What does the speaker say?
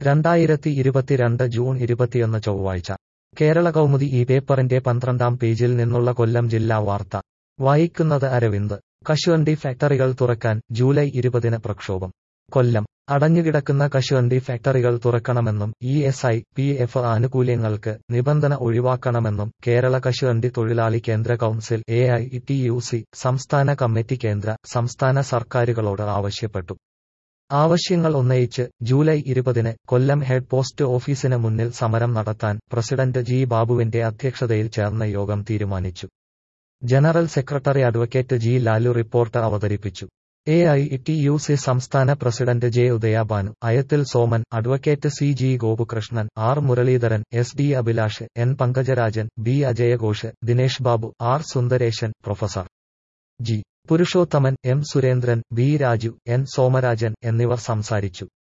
രണ്ടായിരത്തി ഇരുപത്തിരണ്ട് ജൂൺ ഇരുപത്തിയൊന്ന് ചൊവ്വാഴ്ച കേരള കൗമുദി ഈ പേപ്പറിന്റെ പന്ത്രണ്ടാം പേജിൽ നിന്നുള്ള കൊല്ലം ജില്ലാ വാർത്ത വായിക്കുന്നത് അരവിന്ദ് കശുവണ്ടി ഫാക്ടറികൾ തുറക്കാൻ ജൂലൈ ഇരുപതിന് പ്രക്ഷോഭം കൊല്ലം അടഞ്ഞുകിടക്കുന്ന കശുവണ്ടി ഫാക്ടറികൾ തുറക്കണമെന്നും E S I P F ആനുകൂല്യങ്ങൾക്ക് നിബന്ധന ഒഴിവാക്കണമെന്നും കേരള കശുവണ്ടി തൊഴിലാളി കേന്ദ്ര council A I T U C സംസ്ഥാന കമ്മിറ്റി കേന്ദ്ര സംസ്ഥാന സർക്കാരുകളോട് ആവശ്യപ്പെട്ടു ആവശ്യങ്ങൾ ഉന്നയിച്ച് ജൂലൈ ഇരുപതിന് കൊല്ലം ഹെഡ് പോസ്റ്റ് ഓഫീസിന് മുന്നിൽ സമരം നടത്താൻ പ്രസിഡന്റ് ജി ബാബുവിന്റെ അധ്യക്ഷതയിൽ ചേർന്ന യോഗം തീരുമാനിച്ചു general secretary advocate G Lalu report അവതരിപ്പിച്ചു A I T U C സംസ്ഥാന president J Udayabhanu Ayathil Soman advocate C G Gopukrishnan R Muraleedharan S D Abhilash N Pankajarajan B അജയഘോഷ് Dinesh Babu R Sundaresan professor G Purushothaman M Surendran B Raju N Somarajan എന്നിവർ സംസാരിച്ചു